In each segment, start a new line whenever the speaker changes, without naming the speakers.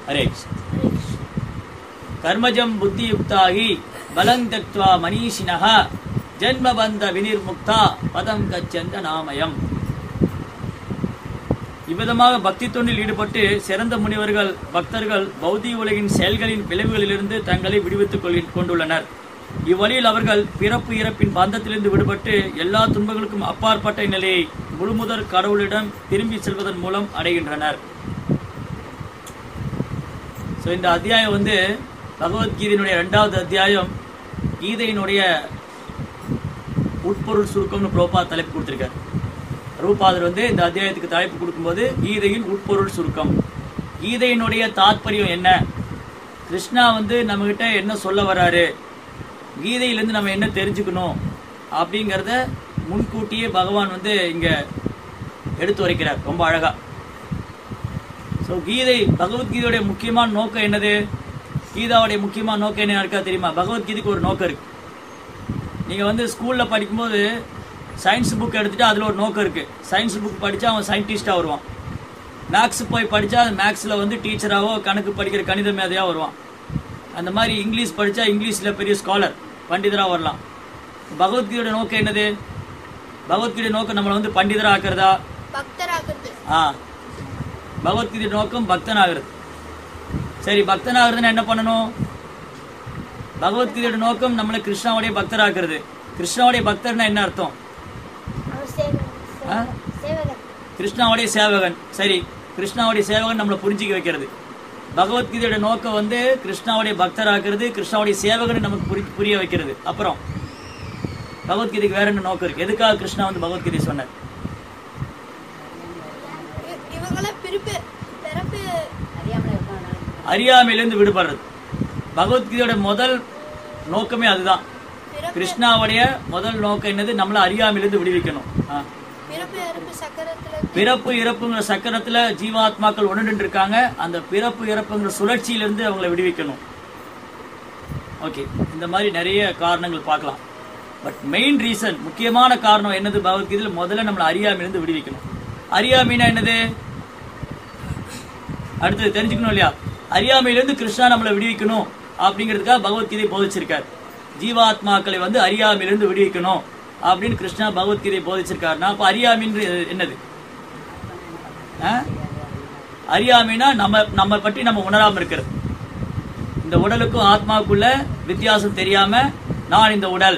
ಹರೇ ಕೃಷ್ಣ ಕರ್ಮಜಂ ಬುದ್ಧಿಯುಕ್ತಾಗಿ ಬಲಂ ತಕ್ವಾ ಮನೀಷಿನಃ ಜನ್ಮ ಬಂಧ ವಿನಿರ್ಮುಕ್ತ பதம் கச்சந்த நாமயம் இவ்விதமாக பக்தி தொண்டில் ஈடுபட்டு சிறந்த முனிவர்கள் பக்தர்கள் பௌதிக உலகின் செயல்களின் விளைவுகளிலிருந்து தங்களை விடுவித்துக் கொள்கி- கொண்டுள்ளனர் இவ்வழியில் அவர்கள் பிறப்பு இறப்பின் பந்தத்திலிருந்து விடுபட்டு எல்லா துன்பங்களுக்கும் அப்பாற்பட்ட நிலையை முழுமுதற் கடவுளிடம் திரும்பி செல்வதன் மூலம் அடைகின்றனர் ஸோ இந்த அத்தியாயம் வந்து பகவத்கீதையினுடைய ரெண்டாவது அத்தியாயம் கீதையினுடைய உட்பொருள் சுருக்கம்னு ப்ரோபா தலைப்பு கொடுத்திருக்காரு ரூபாதர் வந்து இந்த அத்தியாயத்துக்கு தலைப்பு கொடுக்கும்போது கீதையின் உட்பொருள் சுருக்கம் கீதையினுடைய தாத்பரியம் என்ன கிருஷ்ணா வந்து நம்மகிட்ட என்ன சொல்ல வராரு கீதையிலேருந்து நம்ம என்ன தெரிஞ்சுக்கணும் அப்படிங்கிறத முன்கூட்டியே பகவான் வந்து இங்க எடுத்து உரைக்கிறார் ரொம்ப அழகா ஸோ கீதை பகவத்கீதையுடைய முக்கியமான நோக்கம் என்னது கீதாவுடைய முக்கியமான நோக்கம் என்ன இருக்கா தெரியுமா பகவத்கீதைக்கு ஒரு நோக்கம் இருக்கு நீங்கள் வந்து ஸ்கூலில் படிக்கும்போது சயின்ஸ் புக் எடுத்துட்டு அதில் ஒரு நோக்கம் இருக்குது சயின்ஸ் புக் படித்தா அவன் சயின்டிஸ்டாக வருவான் மேக்ஸ் போய் படித்தா அது மேக்ஸில் வந்து டீச்சராகவோ கணக்கு படிக்கிற கணித மேதையாக வருவான் அந்த மாதிரி இங்கிலீஷ் படித்தா இங்கிலீஷில் பெரிய ஸ்காலர் பண்டிதராக வரலாம் பகவத்கீதையோட நோக்கம் என்னது பகவத்கீதை நோக்கம் நம்மளை வந்து பண்டிதராக ஆக்கிறதா
பக்தராகிறது
ஆ பகவத்கீதை நோக்கம் பக்தனாகிறது சரி பக்தனாகிறதுன்னா என்ன பண்ணணும் பகவத்கீதையோட நோக்கம் நம்மளை கிருஷ்ணாவுடைய பக்தராக்குறது கிருஷ்ணாவுடைய பக்தர்னா என்ன அர்த்தம்
அவர் சேவகன்
ஆ?
சேவகன்
கிருஷ்ணாவுடைய சேவகன் சரி கிருஷ்ணாவுடைய சேவகன் நம்மளை புரிஞ்சிக்க வைக்கிறது பகவத்கீதையோட நோக்கம் வந்து கிருஷ்ணாவுடைய பக்தராக்குறது கிருஷ்ணாவுடைய சேவகன் நமக்கு புரி புரிய வைக்கிறது அப்புறம் பகவத்கீதைக்கு வேற என்ன நோக்கம் இருக்கு எதுக்காக கிருஷ்ணா வந்து பகவத்கீதை சொன்னார்
இ- இவங்கள பிறப்பு பிறப்பு
அறியாமையிலிருந்து விடுபடுறது பகவத்கீதையோட முதல் நோக்கமே அதுதான்
பிறப்பு
கிருஷ்ணாவுடைய முதல் நோக்கம் என்னது நம்மள அறியாமையிலிருந்து விடுவிக்கணும் ஆ.
பிறப்பு இறப்பு சக்கரத்துல
பிறப்பு இறப்புங்கிற சக்கரத்துல ஜீவாத்மாக்கள் உணர்ந்துட்டு இருக்காங்க அந்த பிறப்பு இறப்புங்கிற சுழற்சியிலிருந்து அவங்கள விடுவிக்கணும் ஓகே இந்த மாதிரி நிறைய காரணங்கள் பார்க்கலாம் பட் மெயின் ரீசன் முக்கியமான காரணம் என்னது பகவத்கீதையில முதல்ல நம்மள அறியாமையிலிருந்து விடுவிக்கணும் அறியாமைனா என்னது அடுத்தது தெரிஞ்சுக்கணும் இல்லையா அறியாமையிலிருந்து கிருஷ்ணா நம்மளை விடுவிக்கணும் அப்படிங்கிறதுக்காக பகவத்கீதை போதிச்சிருக்கார் ஜீவாத்மாக்களை வந்து அறியாமையிலிருந்து விடுவிக்கணும் அப்படின்னு கிருஷ்ணா பகவத்கீதை போதிச்சிருக்காருன்னா அப்ப அறியாமைன்றது என்னது ஆ? அறியாமைனா நம்ம நம்ம பற்றி நம்ம உணராம இருக்கிறது இந்த உடலுக்கும் ஆத்மாவுக்குள்ள வித்தியாசம் தெரியாம நான் இந்த உடல்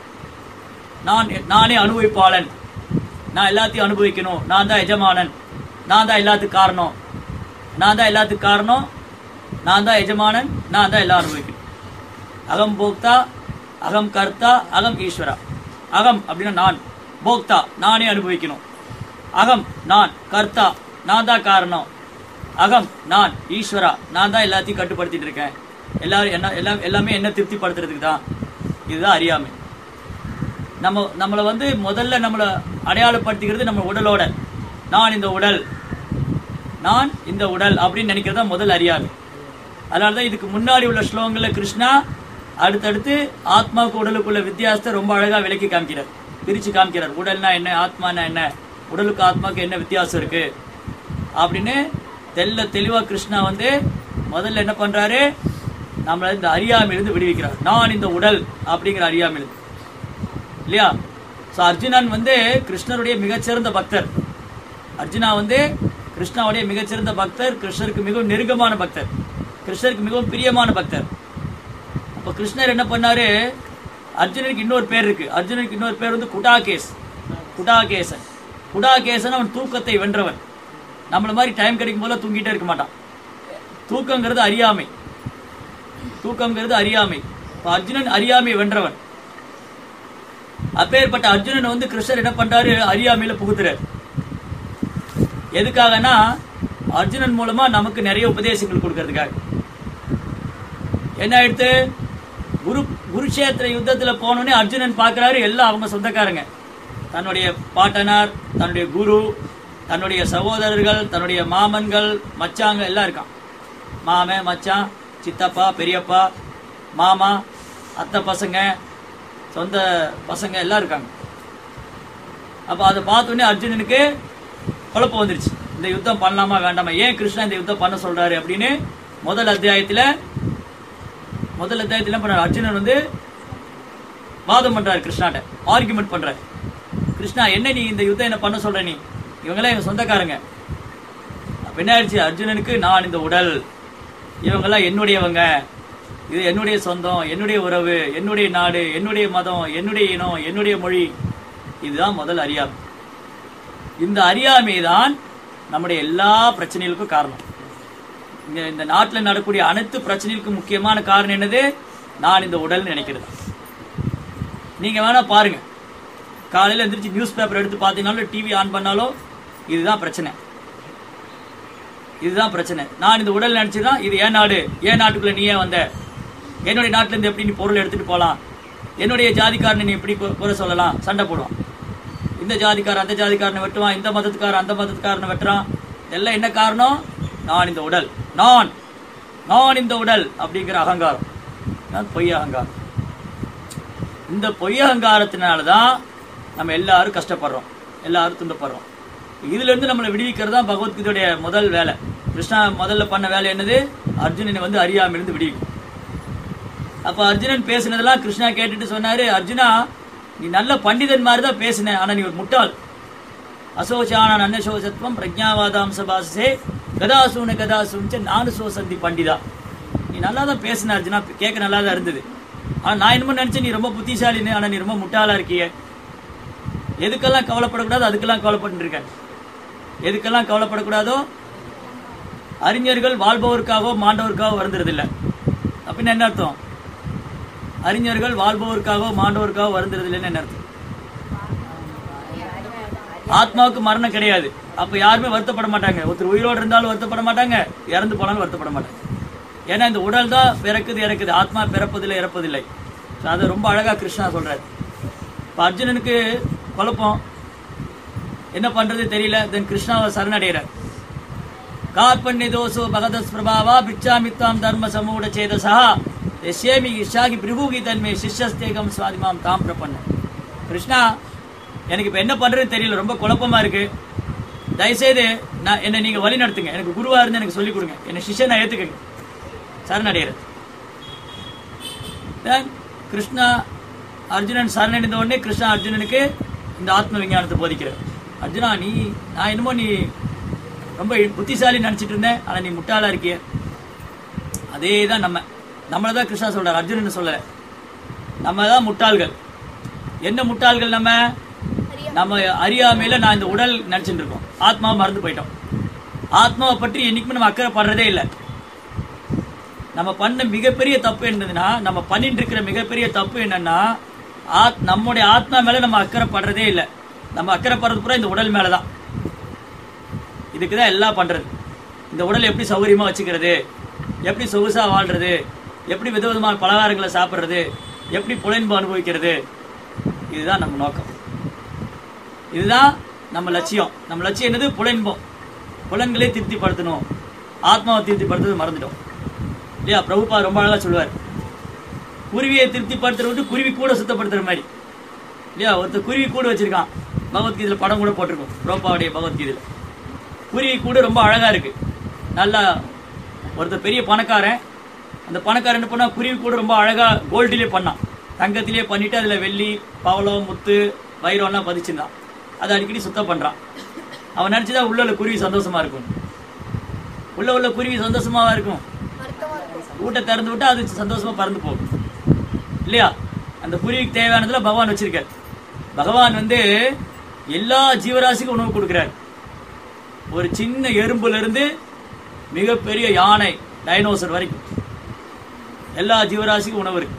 நான் நானே அனுபவிப்பாளன் நான் எல்லாத்தையும் அனுபவிக்கணும் நான் தான் எஜமானன் நான் தான் எல்லாத்துக்கும் காரணம் நான் தான் எல்லாத்துக்கும் காரணம் நான் தான் எஜமானன் நான் தான் எல்லாம் அனுபவிக்கணும் அகம் போக்தா அகம் கர்த்தா அகம் ஈஸ்வரா அகம் அப்படின்னா நான் போக்தா நானே அனுபவிக்கணும் அகம் நான் கர்த்தா நான் தான் காரணம் அகம் நான் ஈஸ்வரா நான் தான் எல்லாத்தையும் கட்டுப்படுத்திட்டு இருக்கேன் எல்லாரும் என்ன எல்லாம் எல்லாமே என்ன திருப்திப்படுத்துறதுக்கு தான் இதுதான் அறியாமை நம்ம நம்மளை வந்து முதல்ல நம்மளை அடையாளப்படுத்திக்கிறது நம்ம உடலோட நான் இந்த உடல் நான் இந்த உடல் அப்படின்னு நினைக்கிறது தான் முதல் அறியாமை அதனால தான் இதுக்கு முன்னாடி உள்ள ஸ்லோகங்கள்ல கிருஷ்ணா அடுத்தடுத்து ஆத்மாவுக்கு உடலுக்குள்ள வித்தியாசத்தை ரொம்ப அழகா விளக்கி காமிக்கிறார் பிரிச்சு காமிக்கிறார் உடல்னா என்ன ஆத்மானா என்ன உடலுக்கு ஆத்மாவுக்கு என்ன வித்தியாசம் இருக்கு அப்படின்னு தெல்ல தெளிவா கிருஷ்ணா வந்து முதல்ல என்ன பண்றாரு நம்மள இந்த அறியாமையிலிருந்து விடுவிக்கிறார் நான் இந்த உடல் அப்படிங்கிற அறியாமையிலிருந்து இல்லையா ஸோ அர்ஜுனன் வந்து கிருஷ்ணருடைய மிகச்சிறந்த பக்தர் அர்ஜுனா வந்து கிருஷ்ணாவுடைய மிகச்சிறந்த பக்தர் கிருஷ்ணருக்கு மிகவும் நெருக்கமான பக்தர் கிருஷ்ணருக்கு மிகவும் பிரியமான பக்தர் அப்ப கிருஷ்ணர் என்ன பண்ணாரு அர்ஜுனனுக்கு இன்னொரு பேர் இருக்கு அர்ஜுனனுக்கு இன்னொரு பேர் வந்து குடாகேஸ் குடாகேசன் குடாகேசன் அவன் தூக்கத்தை வென்றவன் நம்மள மாதிரி டைம் கிடைக்கும் போல தூங்கிட்டே இருக்க மாட்டான் தூக்கங்கிறது அறியாமை தூக்கம்ங்கிறது அறியாமை இப்ப அர்ஜுனன் அறியாமையை வென்றவன் அப்பேற்பட்ட அர்ஜுனன் வந்து கிருஷ்ணர் என்ன பண்றாரு அறியாமையில புகுத்துறாரு எதுக்காகனா அர்ஜுனன் மூலமா நமக்கு நிறைய உபதேசங்கள் கொடுக்கறதுக்காக என்ன ஆயிடுத்து குரு குருஷேத்திர யுத்தத்துல போனோடனே அர்ஜுனன் பார்க்கறாரு எல்லாம் அவங்க சொந்தக்காரங்க தன்னுடைய பாட்டனார் தன்னுடைய குரு தன்னுடைய சகோதரர்கள் தன்னுடைய மாமன்கள் மச்சாங்க எல்லாம் இருக்கான் மாமன் மச்சான் சித்தப்பா பெரியப்பா மாமா அத்தை பசங்க சொந்த பசங்க எல்லாம் இருக்காங்க அப்போ அதை பார்த்தோன்னே அர்ஜுனனுக்கு குழப்பம் வந்துருச்சு இந்த யுத்தம் பண்ணலாமா வேண்டாமா ஏன் கிருஷ்ணா இந்த யுத்தம் பண்ண சொல்றாரு அப்படின்னு முதல் அத்தியாயத்துல முதல் அத்தியாயத்துல என்ன பண்றாரு அர்ஜுனன் வந்து வாதம் பண்றாரு கிருஷ்ணாட்ட ஆர்குமெண்ட் பண்றாரு கிருஷ்ணா என்ன நீ இந்த யுத்தம் என்ன பண்ண சொல்ற நீ இவங்கெல்லாம் எங்க சொந்தக்காரங்க அப்ப என்ன ஆயிடுச்சு அர்ஜுனனுக்கு நான் இந்த உடல் இவங்கெல்லாம் என்னுடையவங்க இது என்னுடைய சொந்தம் என்னுடைய உறவு என்னுடைய நாடு என்னுடைய மதம் என்னுடைய இனம் என்னுடைய மொழி இதுதான் முதல் அறியாமை இந்த அறியாமை தான் நம்முடைய எல்லா பிரச்சனைகளுக்கும் காரணம் இங்க இந்த நாட்டில் நடக்கக்கூடிய அனைத்து பிரச்சனைகளுக்கும் முக்கியமான காரணம் என்னது நான் இந்த உடல் நினைக்கிறது நீங்க வேணா பாருங்க காலையில எந்திரிச்சு நியூஸ் பேப்பர் எடுத்து பார்த்தீங்கனாலும் டிவி ஆன் பண்ணாலும் இதுதான் பிரச்சனை இதுதான் பிரச்சனை நான் இந்த உடல் நினைச்சுதான் இது ஏன் நாடு ஏன் நாட்டுக்குள்ள நீ ஏன் வந்த என்னுடைய நாட்டுல இருந்து எப்படி நீ பொருள் எடுத்துட்டு போலாம் என்னுடைய ஜாதிக்காரனை நீ எப்படி கு- குறை சொல்லலாம் சண்டை போடுவான் இந்த ஜாதிக்காரன் அந்த ஜாதிக்காரனை வெட்டுவான் இந்த மதத்துக்காரன் அந்த மதத்துக்காரனை வெட்டுறான் எல்லாம் என்ன காரணம் நான் இந்த உடல் நான் நான் இந்த உடல் அப்படிங்கிற அகங்காரம் நான் பொய் அகங்காரம் இந்த பொய் அகங்காரத்தினால தான் நம்ம எல்லாரும் கஷ்டப்படுறோம் எல்லாரும் துன்பப்படுறோம் இதுல இருந்து நம்மளை விடுவிக்கிறது தான் பகவத்கீதையுடைய முதல் வேலை கிருஷ்ணா முதல்ல பண்ண வேலை என்னது அர்ஜுனனை வந்து அறியாமையிலிருந்து விடுவிக்கும் அப்ப அர்ஜுனன் பேசினதெல்லாம் கிருஷ்ணா கேட்டுட்டு சொன்னாரு அர்ஜுனா நீ நல்ல பண்டிதன் மாதிரி தான் பேசின ஆனா நீ ஒரு முட்டாள் அசோச்சான அன்னசோசத்வம் பிரஜாவாதாம் சபாசே கதாசூன கதாசூன்ச்ச நானு சோசந்தி பண்டிதா நீ நல்லா தான் பேசின அர்ஜுனா கேட்க நல்லா தான் இருந்தது ஆனா நான் என்னமோ நினைச்சேன் நீ ரொம்ப புத்திசாலின்னு ஆனா நீ ரொம்ப முட்டாளா இருக்கிய எதுக்கெல்லாம் கவலைப்படக்கூடாதோ அதுக்கெல்லாம் கவலைப்பட்டு இருக்கேன் எதுக்கெல்லாம் கவலைப்படக்கூடாதோ அறிஞர்கள் வாழ்பவருக்காகவோ மாண்டவருக்காகவோ வருந்துறதில்லை அப்படின்னு என்ன அர்த்தம் அறிஞர்கள் வாழ்பவருக்காகவோ மாண்டவருக்காகவோ வருந்துறதில்லைன்னு என்ன அர்த்தம் ஆத்மாவுக்கு மரணம் கிடையாது அப்ப யாருமே வருத்தப்பட மாட்டாங்க ஒருத்தர் உயிரோடு இருந்தாலும் வருத்தப்பட மாட்டாங்க இறந்து போனாலும் வருத்தப்பட மாட்டாங்க ஏன்னா இந்த உடல் தான் பிறக்குது இறக்குது ஆத்மா பிறப்பதில்லை இறப்பதில்லை So அதை ரொம்ப அழகா கிருஷ்ணா சொல்றாரு இப்ப அர்ஜுனனுக்கு குழப்பம் என்ன பண்றது தெரியல தென் கிருஷ்ணாவை சரணடைகிறார் கார்பண்ய தோசோ பகதஸ் பிரபாவா பிச்சாமித்தாம் தர்ம சமூட சேதசா எஸ்யேமி இஷாகி பிரபுகி தன்மை சிஷ்யஸ்தேகம் சுவாதிமாம் தாம் பிரபன்ன கிருஷ்ணா எனக்கு இப்ப என்ன பண்றதுன்னு தெரியல ரொம்ப குழப்பமா இருக்கு தயவுசெய்து நான் என்ன நீங்க வழி நடத்துங்க எனக்கு குருவா இருந்து எனக்கு சொல்லிக் கொடுங்க என்ன சிஷ்யனை ஏத்துக்கங்க சரணடைகிறது Then கிருஷ்ணா அர்ஜுனன் சரணடைந்த உடனே கிருஷ்ணா அர்ஜுனனுக்கு இந்த ஆத்ம விஞ்ஞானத்தை போதிக்கிறார் அர்ஜுனா நீ நான் என்னமோ நீ ரொம்ப புத்திசாலி நினைச்சிட்டு இருந்தேன் ஆனா நீ முட்டாளா இருக்கிய அதே தான் நம்ம நம்மளை தான் கிருஷ்ணா சொல்றார் அர்ஜுனன் சொல்ல நம்ம தான் முட்டாள்கள் என்ன முட்டாள்கள் நம்ம நம்ம அறியாமையில நான் இந்த உடல் நினைச்சிட்டு இருக்கோம் ஆத்மா மறந்து போயிட்டோம் ஆத்மாவை பற்றி என்னைக்குமே நம்ம அக்கறைப்படுறதே இல்லை நம்ம பண்ண மிகப்பெரிய தப்பு என்னதுன்னா நம்ம பண்ணிட்டு இருக்கிற மிகப்பெரிய தப்பு என்னன்னா ஆத் நம்முடைய ஆத்மா மேல நம்ம அக்கறைப்படுறதே இல்லை நம்ம அக்கறைப்படுறது பூரா இந்த உடல் மேலதான் இதுக்கு தான் எல்லாம் பண்றது இந்த உடல் எப்படி சௌகரியமா வச்சுக்கிறது எப்படி சொகுசா வாழ்றது எப்படி விதவிதமான பலகாரங்களை சாப்பிடுறது எப்படி புலன்பு அனுபவிக்கிறது இதுதான் நம்ம நோக்கம் இதுதான் நம்ம லட்சியம் நம்ம லட்சியம் என்னது புலன்பம் புலன்களே திருப்திப்படுத்தணும் ஆத்மாவை திருப்திப்படுத்துறது மறந்துட்டோம் இல்லையா பிரபுபா ரொம்ப அழகா சொல்லுவார் குருவியை திருப்திப்படுத்துற விட்டு குருவி கூட சுத்தப்படுத்துற மாதிரி இல்லையா ஒருத்தர் குருவி கூட வச்சிருக்கான் பகவத்கீதையில படம் கூட போட்டிருக்கோம் பிரபுபாவுடைய பகவத்கீதையில குருவி கூட ரொம்ப அழகா இருக்கு நல்லா ஒருத்தர் பெரிய பணக்காரன் அந்த பணக்காரன் என்ன பண்ணா குருவி கூட ரொம்ப அழகா கோல்டிலே பண்ணான் தங்கத்திலே பண்ணிட்டு அதுல வெள்ளி பவளம் முத்து வைரம்லாம் பதிச்சிருந்தான் அதை அடிக்கடி சுத்தம் பண்றான் அவன் நினைச்சுதான் உள்ள உள்ள குருவி சந்தோஷமா இருக்கும் உள்ள உள்ள குருவி சந்தோஷமாவா இருக்கும்
வருத்தமா இருக்கும்
ஊட்ட திறந்து விட்டா அது சந்தோஷமா பறந்து போகும் இல்லையா அந்த குருவிக்கு தேவையானதுல பகவான் வச்சிருக்கார் பகவான் வந்து எல்லா ஜீவராசிக்கும் உணவு கொடுக்கிறார் ஒரு சின்ன எறும்புல இருந்து மிகப்பெரிய யானை டைனோசர் வரைக்கும் எல்லா ஜீவராசிக்கும் உணவு இருக்கு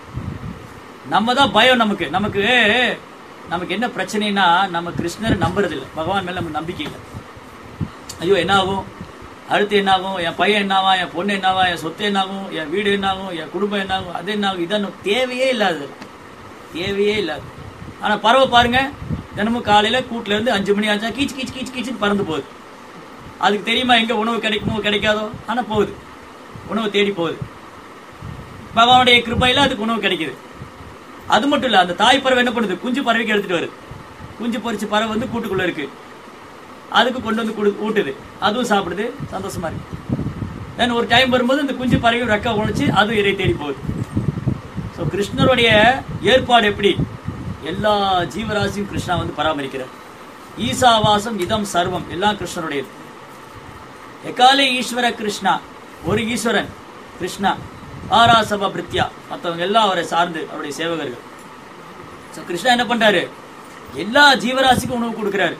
நம்ம தான் பயம் நமக்கு நமக்கு நமக்கு என்ன பிரச்சனைனா நம்ம கிருஷ்ணரை நம்புறது இல்லை பகவான் மேல நமக்கு நம்பிக்கை இல்லை ஐயோ என்ன ஆகும் அடுத்து என்ன ஆகும் என் பையன் என்னவா என் பொண்ணு என்னவா என் சொத்து என்னாகும் என் வீடு என்னாகும் என் குடும்பம் என்னாகும் அது என்னாகும் இதன்னு தேவையே இல்லாதது தேவையே இல்லாது ஆனா பறவை பாருங்க தினமும் காலையில கூட்டுல இருந்து அஞ்சு மணி ஆச்சா கீச் கீச் கீச் கீச்சுன்னு பறந்து போகுது அதுக்கு தெரியுமா எங்க உணவு கிடைக்குமோ கிடைக்காதோ ஆனா போகுது உணவு தேடி போகுது பகவானுடைய கிருபையில அதுக்கு உணவு கிடைக்குது அது மட்டும் இல்ல அந்த தாய் பறவை என்ன பண்ணுது குஞ்சு பறவைக்கு எடுத்துட்டு வருது குஞ்சு பொரிச்சு பறவை வந்து கூட்டுக்குள்ள இருக்கு அதுக்கு கொண்டு வந்து கொடு ஊட்டுது அதுவும் சாப்பிடுது சந்தோஷமா இருக்கு தென் ஒரு டைம் வரும்போது இந்த குஞ்சு பறவையும் ரெக்க உழைச்சி அதுவும் இறை தேடி போகுது ஸோ கிருஷ்ணருடைய ஏற்பாடு எப்படி எல்லா ஜீவராசியும் கிருஷ்ணா வந்து பராமரிக்கிறார் ஈசாவாசம் இதம் சர்வம் எல்லாம் கிருஷ்ணருடையது எக்காலே ஈஸ்வர கிருஷ்ணா ஒரு ஈஸ்வரன் கிருஷ்ணா ஆராசப பிரித்யா மற்றவங்க எல்லாம் அவரை சார்ந்து அவருடைய சேவகர்கள் ஸோ கிருஷ்ணா என்ன பண்றாரு எல்லா ஜீவராசிக்கும் உணவு கொடுக்கிறாரு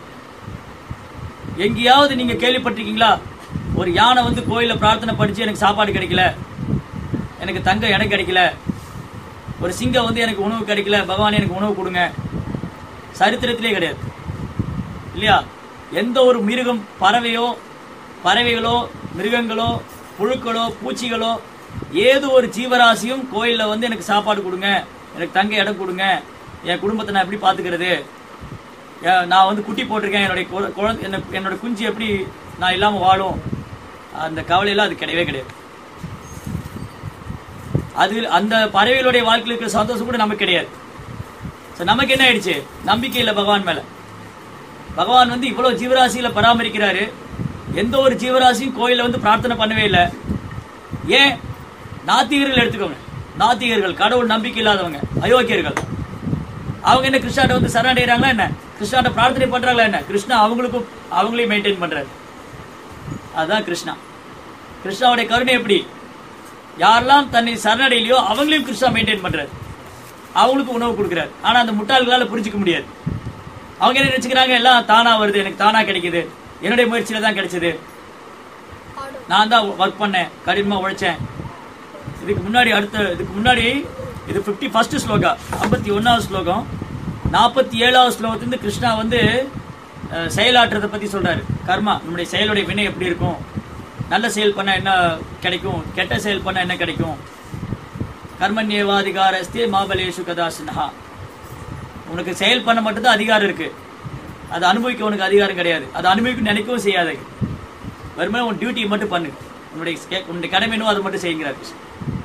எங்கேயாவது நீங்க கேள்விப்பட்டிருக்கீங்களா ஒரு யானை வந்து கோயில்ல பிரார்த்தனை படிச்சு எனக்கு சாப்பாடு கிடைக்கல எனக்கு தங்க இடம் கிடைக்கல ஒரு சிங்கம் வந்து எனக்கு உணவு கிடைக்கல பகவான் எனக்கு உணவு கொடுங்க சரித்திரத்திலே கிடையாது இல்லையா எந்த ஒரு மிருகம் பறவையோ பறவைகளோ மிருகங்களோ புழுக்களோ பூச்சிகளோ ஏதோ ஒரு ஜீவராசியும் கோயில்ல வந்து எனக்கு சாப்பாடு கொடுங்க எனக்கு தங்க இடம் கொடுங்க என் குடும்பத்தை நான் எப்படி பாத்துக்கிறது ஏன் நான் வந்து குட்டி போட்டிருக்கேன் என்னுடைய குழ- குழந்தை என்ன- என்னோட குஞ்சு எப்படி நான் இல்லாம வாழும் அந்த கவலையெல்லாம் அது கிடையவே கிடையாது அது அந்த பறவைகளுடைய வாழ்க்கையில் இருக்கிற சந்தோஷம் கூட நமக்கு கிடையாது So, நமக்கு என்ன ஆயிடுச்சு நம்பிக்கை இல்லை பகவான் மேல பகவான் வந்து இவ்வளவு ஜீவராசிகளை பராமரிக்கிறாரு எந்த ஒரு ஜீவராசியும் கோயில்ல வந்து பிரார்த்தனை பண்ணவே இல்லை ஏன் நாத்திகர்கள் எடுத்துக்கோங்க நாத்திகர்கள் கடவுள் நம்பிக்கை இல்லாதவங்க அயோக்கியர்கள் அவங்க என்ன கிருஷ்ணாட்ட வந்து சரணடைகிறாங்களா என்ன கிருஷ்ணாட்ட பிரார்த்தனை பண்றாங்களா என்ன கிருஷ்ணா அவங்களுக்கும் அவங்களையும் மெயின்டைன் பண்றாரு அதுதான் கிருஷ்ணா கிருஷ்ணாவுடைய கருணை எப்படி யாரெல்லாம் தன்னை சரணடையிலையோ அவங்களையும் கிருஷ்ணா மெயின்டைன் பண்றாரு அவங்களுக்கு உணவு கொடுக்குறாரு ஆனா அந்த முட்டாள்களால புரிஞ்சுக்க முடியாது அவங்க என்ன நினைச்சுக்கிறாங்க எல்லாம் தானா வருது எனக்கு தானா கிடைக்குது என்னுடைய முயற்சியில தான் கிடைச்சது
ஆடும்
நான் தான் ஒர்க் பண்ணேன் கடினமா உழைச்சேன் இதுக்கு முன்னாடி அடுத்த இதுக்கு முன்னாடி இது 51 ஃபர்ஸ்ட் ஸ்லோகா ஐம்பத்தி ஒன்னாவது ஸ்லோகம் நாற்பத்தி ஏழாவது ஸ்லோகத்திலிருந்து கிருஷ்ணா வந்து அஹ், செயலாற்றுறதை பத்தி சொல்றாரு கர்மா நம்முடைய செயலுடைய வினை எப்படி இருக்கும் நல்ல செயல் பண்ண என்ன கிடைக்கும் கெட்ட செயல் பண்ண என்ன கிடைக்கும் கர்மண்யேவாதிகாரஸ்தே மாபலேஷு கதாசினஹா உனக்கு செயல் பண்ண மட்டும்தான் அதிகாரம் இருக்கு அதை அனுபவிக்க உனக்கு அதிகாரம் கிடையாது அதை அனுபவிக்க நினைக்கவும் செய்யாதே வெறுமனே உன் டியூட்டி மட்டும் பண்ணு உன்னுடைய ஸ்கே- உன்னுடைய கடமை என்னவோ அதை மட்டும் செய்யுங்கிறார் கிருஷ்ணன்.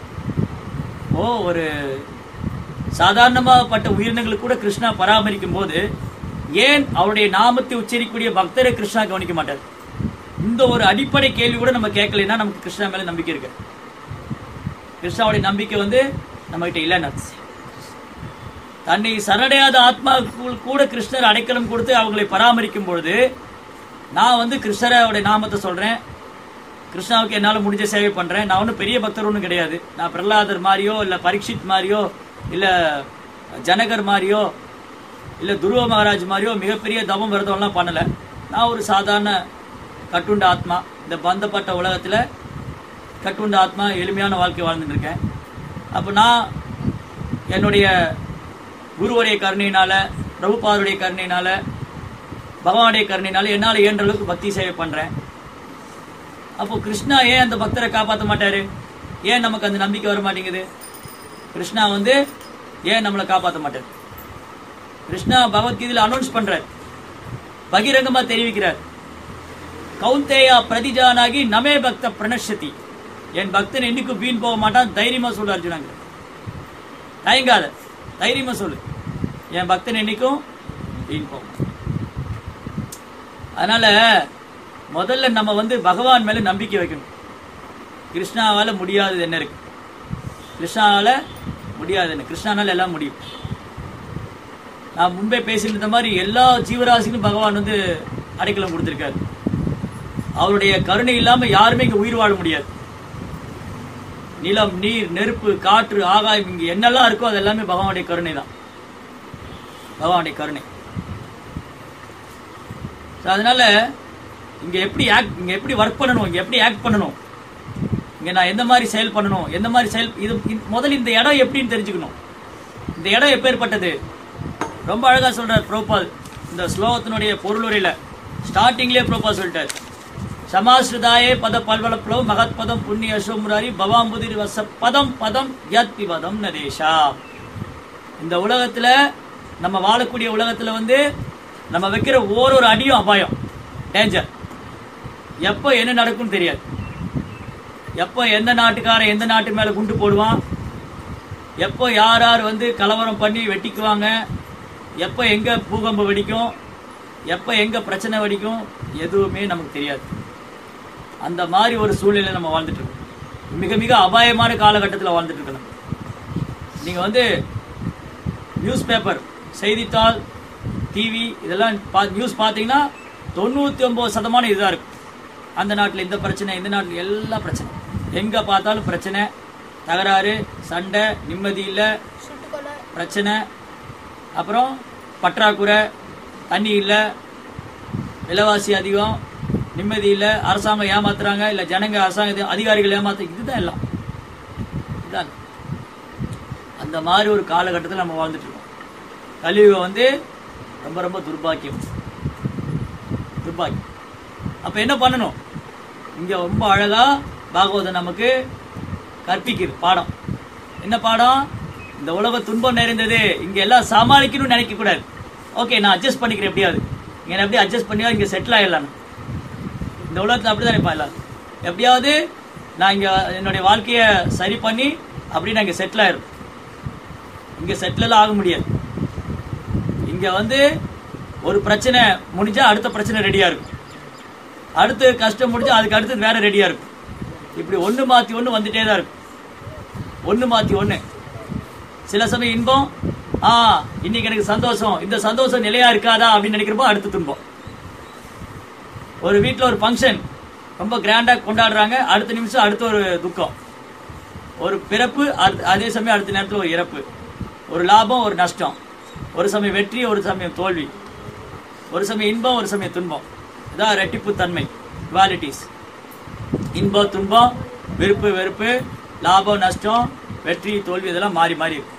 ஓ ஒரு சாதாரணமாப்பட்ட உயிரினங்களுக்கு கூட கிருஷ்ணா பராமரிக்கும் போது ஏன் அவருடைய நாமத்தை உச்சரிக்கக்கூடிய பக்தரை கிருஷ்ணா கவனிக்க மாட்டார் இந்த ஒரு அடிப்படை கேள்வி கூட நம்ம கேட்கலைன்னா நமக்கு கிருஷ்ணா மேல நம்பிக்கை இருக்கு கிருஷ்ணாவுடைய நம்பிக்கை வந்து நம்ம கிட்ட இல்லைன்னு அர்த்தம். தன்னை சரணடையாத ஆத்மாவுக்கு கூட கிருஷ்ணர் அடைக்கலம் கொடுத்து அவங்களை பராமரிக்கும் பொழுது நான் வந்து கிருஷ்ணரோட நாமத்தை சொல்றேன் கிருஷ்ணாவுக்கு என்னால முடிஞ்ச சேவை பண்றேன் நான் ஒன்றும் பெரிய பக்தர் ஒன்றும் கிடையாது நான் பிரகலாதர் மாதிரியோ இல்ல பரீட்சித் மாதிரியோ இல்ல ஜனகர் மாதிரியோ இல்ல துருவ மகாராஜ் மாதிரியோ மிகப்பெரிய தவம் விரதம்லாம் பண்ணல நான் ஒரு சாதாரண கட்டுண்ட ஆத்மா இந்த பந்தப்பட்ட உலகத்துல கட்டுண்ட ஆத்மா எளிமையான வாழ்க்கை வாழ்ந்துட்டு இருக்கேன் அப்போ நான் என்னுடைய குருவுடைய கருணையினால பிரபுபாதுடைய கருணையினால பகவானுடைய கருணையினால என்னால் இயன்ற அளவுக்கு பக்தி சேவை பண்றேன் அப்போ கிருஷ்ணா ஏன் அந்த பக்தரை காப்பாற்ற மாட்டாரு ஏன் நமக்கு அந்த நம்பிக்கை வர மாட்டேங்குது கிருஷ்ணா வந்து ஏன் நம்மளை காப்பாற்ற மாட்டார் கிருஷ்ணா பகவத்கீதையில அனௌன்ஸ் பண்றார் பகிரங்கமா தெரிவிக்கிறார் கௌந்தேயா பிரதிஜானாகி நமே பக்த பிரணஷதி என் பக்தன் என்னைக்கும் வீண் போக மாட்டான் தைரியமா சொல்லு அர்ஜுனாங்க தயங்காத தைரியமா சொல்லு என் பக்தன் என்னைக்கும் வீண் போக மாட்டான் அதனால முதல்ல நம்ம வந்து பகவான் மேல நம்பிக்கை வைக்கணும் கிருஷ்ணாவால முடியாதது என்ன இருக்கு கிருஷ்ணாவால முடியாது என்ன கிருஷ்ணானால எல்லாம் முடியும் நான் முன்பே பேசியிருந்த மாதிரி எல்லா ஜீவராசிக்கும் பகவான் வந்து அடைக்கலம் கொடுத்திருக்காரு அவருடைய கருணை இல்லாம யாருமே இங்க உயிர் வாழ முடியாது நிலம் நீர் நெருப்பு காற்று ஆகாயம் இங்க என்னெல்லாம் இருக்கோ அது எல்லாமே பகவானுடைய கருணை தான் பகவானுடைய கருணை So, அதனால இங்க எப்படி ஆக்ட் இங்க எப்படி ஒர்க் பண்ணணும் இங்க எப்படி ஆக்ட் பண்ணணும் இங்க நான் எந்த மாதிரி செயல் பண்ணணும் எந்த மாதிரி செயல் இது இந்த- முதல்ல இந்த இடம் எப்படின்னு தெரிஞ்சுக்கணும் இந்த இடம் எப்பேற்பட்டது ரொம்ப அழகா சொல்றார் பிரபுபால் இந்த ஸ்லோகத்தினுடைய பொருளுரையில ஸ்டார்டிங்லயே பிரபுபால் சொல்லிட்டார் சமாஸ்ருதாயே பத பல்வலப்ளவ் மகத் பதம் புண்ணிய அசோமுராரி பவாம்புதிர் வச பதம் பதம் யத் பிபதம் நதேஷா இந்த உலகத்துல நம்ம வாழக்கூடிய உலகத்துல வந்து நம்ம வைக்கிற ஓரொரு அடியும் அபாயம் டேஞ்சர் எப்போ என்ன நடக்கும்னு தெரியாது எப்போ எந்த நாட்டுக்காரன் எந்த நாட்டு மேல குண்டு போடுவான் எப்போ யார் யார் வந்து கலவரம் பண்ணி வெட்டிக்குவாங்க எப்போ எங்க பூகம்பம் வெடிக்கும் எப்போ எங்க பிரச்சனை வெடிக்கும் எதுவுமே நமக்கு தெரியாது அந்த மாதிரி ஒரு சூழ்நிலையில நம்ம வாழ்ந்துட்டு இருக்கோம் மிக மிக அபாயமான காலகட்டத்தில் வாழ்ந்துட்டு இருக்கோம் நம்ம. நீங்க வந்து நியூஸ் பேப்பர் செய்தித்தாள் டிவி இதெல்லாம் பா நியூஸ் பார்த்தீங்கன்னா தொண்ணூற்றி ஒம்பது சதமானம் இதுதான் இருக்கும் அந்த நாட்டில் இந்த பிரச்சனை இந்த நாட்டில் எல்லா பிரச்சனை எங்கே பார்த்தாலும் பிரச்சனை தகராறு சண்டை நிம்மதி இல்லை
சுட்டுக்கொலை
பிரச்சனை அப்புறம் பற்றாக்குறை தண்ணி இல்லை விலைவாசி அதிகம் நிம்மதி இல்லை அரசாங்கம் ஏமாத்துறாங்க இல்லை ஜனங்க அரசாங்க அதிகாரிகள் ஏமாத்து இதுதான் எல்லாம் இதுதான் அந்த மாதிரி ஒரு காலகட்டத்தில் நம்ம வாழ்ந்துட்டு இருக்கோம் கலியுகம் வந்து ரொம்ப ரொம்ப துர்பாக்கியம் துர்பாக்கியம் அப்போ என்ன பண்ணணும் இங்கே ரொம்ப அழகா பாகவதம் நமக்கு கற்பிக்குது பாடம் என்ன பாடம் இந்த உலக துன்பம் நிறைந்தது இங்க எல்லாம் சமாளிக்கணும்னு நினைக்க கூடாது ஓகே நான் அட்ஜஸ்ட் பண்ணிக்கிறேன் எப்படியாவது இங்க எப்படி அட்ஜஸ்ட் பண்ணியா இங்க செட்டில் ஆயிடலாம் இந்த உலகத்துல அப்படிதான் நினைப்பா எல்லாரும் எப்படியாவது நான் இங்க என்னுடைய வாழ்க்கைய சரி பண்ணி அப்படி நான் இங்க செட்டில் ஆயிரும் இங்க செட்டில் எல்லாம் ஆக முடியாது இங்க வந்து ஒரு பிரச்சனை முடிஞ்சா அடுத்த பிரச்சனை ரெடியா இருக்கும் அடுத்து கஷ்டம் முடிஞ்சா அதுக்கு அடுத்து வேற ரெடியா இருக்கும் இப்படி ஒண்ணு மாத்தி ஒண்ணு வந்துட்டே தான் இருக்கும் ஒண்ணு மாத்தி ஒண்ணு சில சமயம் இன்பம் ஆ இன்னைக்கு எனக்கு சந்தோஷம் இந்த சந்தோஷம் நிலையா இருக்காதா அப்படின்னு நினைக்கிறப்போ அடுத்து துன்பம் ஒரு வீட்ல ஒரு ஃபங்க்ஷன் ரொம்ப கிராண்டா கொண்டாடுறாங்க அடுத்த நிமிஷம் அடுத்த ஒரு துக்கம் ஒரு பிறப்பு அடுத்த- அதே சமயம் அடுத்த நேரத்தில் ஒரு இறப்பு ஒரு லாபம் ஒரு நஷ்டம் ஒரு சமயம் வெற்றி ஒரு சமயம் தோல்வி ஒரு சமயம் இன்பம் ஒரு சமயம் துன்பம் இதான் ரெட்டிப்பு தன்மை குவாலிட்டிஸ் இன்பம் துன்பம் விருப்பு வெறுப்பு லாபம் நஷ்டம் வெற்றி தோல்வி இதெல்லாம் மாறி மாறி இருக்கு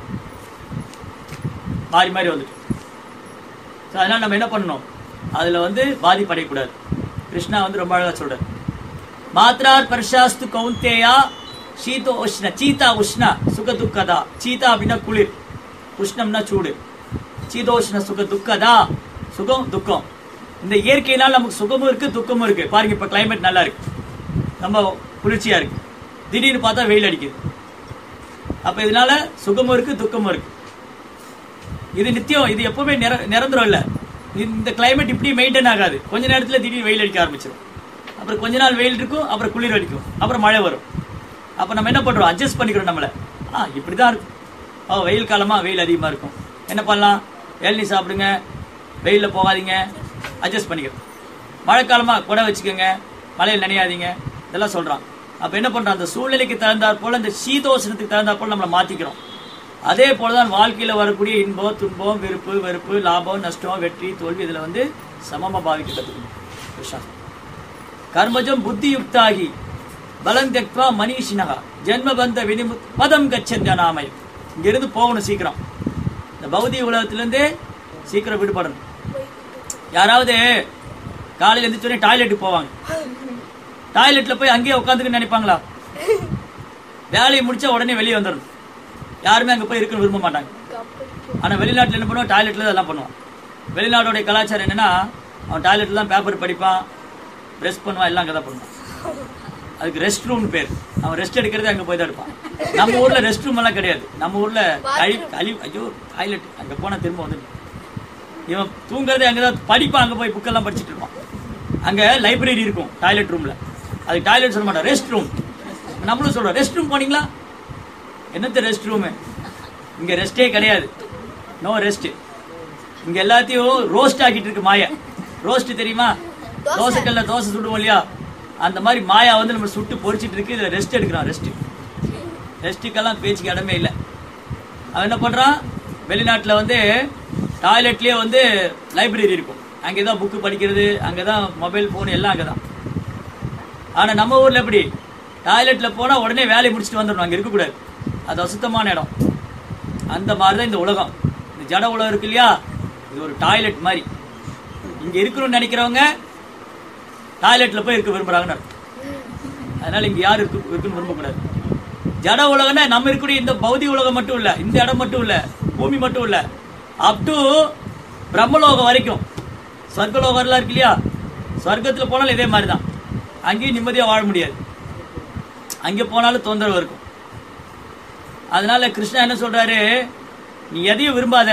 மாறி மாறி வந்துட்டு So, அதனால நம்ம என்ன பண்ணணும் அதுல வந்து பாதிப்படையக்கூடாது கிருஷ்ணா வந்து ரொம்ப அழகா சொல்றாரு மாத்ரார் பர்ஷாஸ்து கௌந்தேயா சீதோ உஷ்ண சீதா உஷ்ண சுக துக்கதா சீதா அப்படின்னா குளிர் உஷ்ணம்னா சூடு சீதோஷ்ண சுக துக்கதா சுகம் துக்கம் இந்த இயற்கையினால் நமக்கு சுகமும் இருக்கு துக்கமும் இருக்கு பாருங்க இப்ப கிளைமேட் நல்லா இருக்கு ரொம்ப குளிர்ச்சியா இருக்கு திடீர்னு பார்த்தா வெயில் அடிக்குது அப்ப இதனால சுகமும் இருக்கு துக்கமும் இருக்கு இது நித்தியம் இது எப்பவுமே நிர- நிரந்தரம் இல்ல இந்த கிளைமேட் இப்படி மெயின்டைன் ஆகாது கொஞ்ச நேரத்துல திடீர்னு வெயில் அடிக்க ஆரம்பிச்சிடும் அப்புறம் கொஞ்ச நாள் வெயில் இருக்கும் அப்புறம் குளிர் அடிக்கும் அப்புறம் மழை வரும் அப்ப நம்ம என்ன பண்றோம் அட்ஜஸ்ட் பண்ணிக்கிறோம் நம்மள ஆ இப்படிதான் இருக்கும் ஓ வெயில் காலமா வெயில் அதிகமா இருக்கும் என்ன பண்ணலாம் இளநீ சாப்பிடுங்க வெயில்ல போகாதீங்க அட்ஜஸ்ட் பண்ணிக்கிறோம் மழை காலமா குடை வச்சுக்கோங்க மழையில் நனையாதீங்க இதெல்லாம் சொல்றான் அப்ப என்ன பண்றோம் அந்த சூழ்நிலைக்கு தகுந்தாற் போல இந்த சீதோஷணத்துக்கு தகுந்தாற் போல நம்மளை மாத்திக்கிறோம் அதே போலதான் வாழ்க்கையில வரக்கூடிய இன்பம் துன்பம் விருப்பு வெறுப்பு லாபம் நஷ்டம் வெற்றி தோல்வி இதுல வந்து சமமா பாவிக்க கத்துக்கணும் கிருஷ்ணா கர்மஜம் புத்தி யுக்தாகி பலம் தெக்வா மனிஷினகா ஜென்ம பந்த வினிமு பதம் கச்சன் ஜனாமயம் இங்க இருந்து போகணும் சீக்கிரம் இந்த பௌதிக உலகத்திலிருந்தே சீக்கிரம் விடுபடணும் யாராவது காலையில எந்திரிச்சோடனே டாய்லெட்டுக்கு போவாங்க டாய்லெட்ல போய் அங்கேயே உட்காந்துக்கு நினைப்பாங்களா வேலையை முடிச்சா உடனே வெளியே வந்துடணும் யாருமே அங்க போய் இருக்கணும்னு விரும்ப மாட்டாங்க ஆனா வெளிநாட்டுல என்ன பண்ணுவான் டாய்லெட்ல தான் எல்லாம் பண்ணுவான் வெளிநாடோடைய கலாச்சாரம் என்னன்னா அவன் டாய்லெட்ல தான் பேப்பர் படிப்பான் பிரஷ் பண்ணுவான் எல்லாம் அங்கதான் பண்ணுவான் அதுக்கு ரெஸ்ட் ரூம்னு பேர் அவன் ரெஸ்ட் எடுக்கிறதே அங்க போய் தான் எடுப்பான் நம்ம ஊர்ல ரெஸ்ட் ரூம் எல்லாம் கிடையாது நம்ம ஊர்ல கழி கழி ஐயோ டாய்லெட் அங்க போனா திரும்ப வந்து இவன் தூங்குறதே அங்கதான் படிப்பான் அங்க போய் புக்கெல்லாம் படிச்சுட்டு இருப்பான் அங்க லைப்ரரி இருக்கும் டாய்லெட் ரூம்ல அதுக்கு டாய்லெட் சொல்ல மாட்டான் ரெஸ்ட் ரூம் நம்மளும் சொல்றோம் ரெஸ்ட் ரூம் போனீங்களா என்னத்த ரெஸ்ட் ரூமு இங்க ரெஸ்டே கிடையாது நோ ரெஸ்ட் இங்க எல்லாத்தையும் ரோஸ்ட் ஆக்கிட்டு இருக்கு மாயா ரோஸ்ட் தெரியுமா தோசைக்கல்ல தோசை சுடுவோம் இல்லையா அந்த மாதிரி மாயா வந்து நம்ம சுட்டு பொரிச்சிட்டு இருக்கு இதுல ரெஸ்ட் எடுக்கிறான் ரெஸ்ட் ரெஸ்ட்டுக்கெல்லாம் பேச்சுக்கு இடமே இல்லை அவன் என்ன பண்றான் வெளிநாட்டுல வந்து டாய்லெட்லயே வந்து லைப்ரரி இருக்கும் அங்கதான் புக்கு படிக்கிறது அங்கதான் மொபைல் போன் எல்லாம் அங்கதான் ஆனா நம்ம ஊர்ல எப்படி டாய்லெட்ல போனா உடனே வேலையை முடிச்சுட்டு வந்துடணும் அங்க இருக்கக்கூடாது அது அசுத்தமான இடம் அந்த மாதிரிதான் இந்த உலகம் இந்த ஜட உலகம் இருக்கு இல்லையா இது ஒரு டாய்லெட் மாதிரி இங்க இருக்கணும்னு நினைக்கிறவங்க டாய்லெட்ல போய் இருக்க விரும்புறாங்கன்னு அர்த்தம். அதனால இங்க யாரும் இருக்கு இருக்குன்னு விரும்பக்கூடாது ஜட உலகம்னா நம்ம இருக்கக்கூடிய இந்த பௌதிக உலகம் மட்டும் இல்ல இந்த இடம் மட்டும் இல்ல பூமி மட்டும் இல்ல அப் டு பிரம்மலோகம் வரைக்கும் சொர்க்கலோகம் எல்லாம் இருக்கு இல்லையா சொர்க்கத்துல போனாலும் இதே மாதிரி தான் அங்கேயும் நிம்மதியா வாழ முடியாது அங்கே போனாலும் தொந்தரவு இருக்கும் அதனால கிருஷ்ணா என்ன சொல்றாரு நீ எதையும் விரும்பாத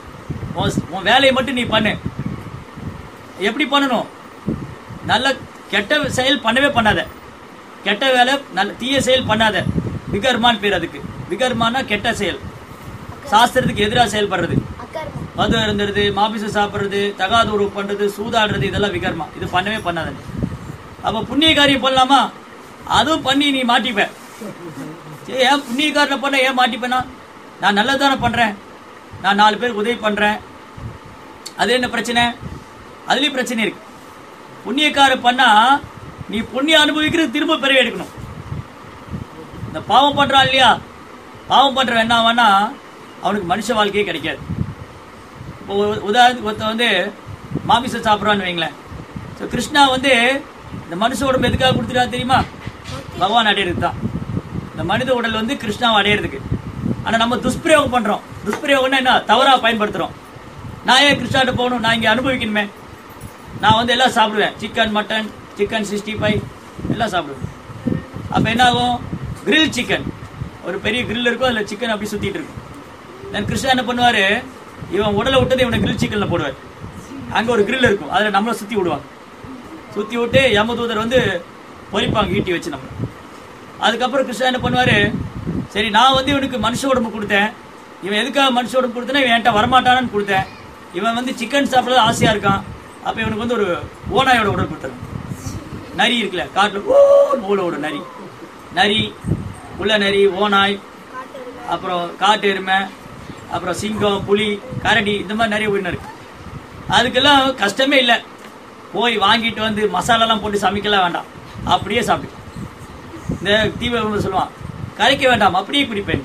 உன் உன் வேலையை மட்டும் நீ பண்ணு எப்படி பண்ணணும் நல்ல கெட்ட செயல் பண்ணவே பண்ணாத கெட்ட வேலை நல்ல தீய செயல் பண்ணாத விகர்மான்னு பேர் அதுக்கு விகர்மானா கெட்ட செயல் சாஸ்திரத்துக்கு எதிராக செயல்படுறது
அக்கர்மம்
மது அருந்துறது மாபிசம் சாப்பிடுறது தகாத உறவு பண்றது சூதாடுறது இதெல்லாம் விகர்மா இது பண்ணவே பண்ணாத அப்ப புண்ணிய காரியம் பண்ணலாமா அதுவும் பண்ணி நீ மாட்டிப்ப சரி ஏன் புண்ணிய காரியம் பண்ண ஏன் மாட்டிப்பேனா நான் நல்லதானே பண்றேன் நான் நாலு பேருக்கு உதவி பண்றேன் அது என்ன பிரச்சனை அதுலயும் பிரச்சனை இருக்கு புண்ணியக்காரம் பண்ணா நீ புண்ணியம் அனுபவிக்கிறது திரும்ப பிறவி எடுக்கணும் இந்த பாவம் பண்றான் இல்லையா பாவம் பண்றவன் என்ன ஆவான்னா அவனுக்கு மனுஷ வாழ்க்கையே கிடைக்காது இப்போ ஒரு உதாரணத்துக்கு ஒருத்தன் வந்து மாமிசம் சாப்பிட்றான்னு வைங்களேன் ஸோ கிருஷ்ணா வந்து இந்த மனுஷ உடம்பு எதுக்காக கொடுத்துட்டா தெரியுமா பகவான் அடையிறதுக்கு தான் இந்த மனித உடல் வந்து கிருஷ்ணாவை அடையிறதுக்கு ஆனால் நம்ம துஷ்பிரயோகம் பண்றோம் துஷ்பிரயோகம்னா என்ன தவறா பயன்படுத்துறோம் நான் ஏன் கிருஷ்ணாட்ட போகணும் நான் இங்கே அனுபவிக்கணுமே நான் வந்து எல்லாம் சாப்பிடுவேன் chicken mutton chicken sixty five எல்லாம் சாப்பிடுவேன் அப்போ என்ன ஆகும் கிரில் சிக்கன் ஒரு பெரிய grill இருக்கும் அதில் சிக்கன் அப்படி சுத்திட்டு இருக்கும் தென் கிருஷ்ணா என்ன பண்ணுவாரு இவன் உடலை விட்டது இவனை கிரில் சிக்கன்ல போடுவார் அங்க ஒரு grill இருக்கும் அதில் நம்மளை சுத்தி விடுவாங்க சுத்தி விட்டு யமதூதர் வந்து பொறிப்பாங்க ஈட்டி வச்சு நம்ம அதுக்கப்புறம் கிருஷ்ணா என்ன பண்ணுவாரு சரி நான் வந்து இவனுக்கு மனுஷ உடம்பு கொடுத்தேன் இவன் எதுக்காக மனுஷ உடம்பு கொடுத்தேன்னா இவன் என்கிட்ட வரமாட்டானான்னு கொடுத்தேன் இவன் வந்து சிக்கன் சாப்பிடறது ஆசையா இருக்கான் அப்ப இவனுக்கு வந்து ஒரு ஓனாயோட உடல் கொடுத்துருங்க நரி இருக்குல்ல காட்டுல ஓ ஓட ஓடும் நரி நரி உள்ள நரி ஓனாய்
காட்டு
அப்புறம் காட்டு எருமை அப்புறம் சிங்கம் புலி கரடி இந்த மாதிரி நிறைய உயிரினம் இருக்கு அதுக்கெல்லாம் கஷ்டமே இல்லை போய் வாங்கிட்டு வந்து மசாலாலாம் போட்டு சமைக்கலாம் வேண்டாம் அப்படியே சாப்பிடு இந்த தீவிர சொல்லுவான் கரைக்க வேண்டாம் அப்படியே குடிப்பேன்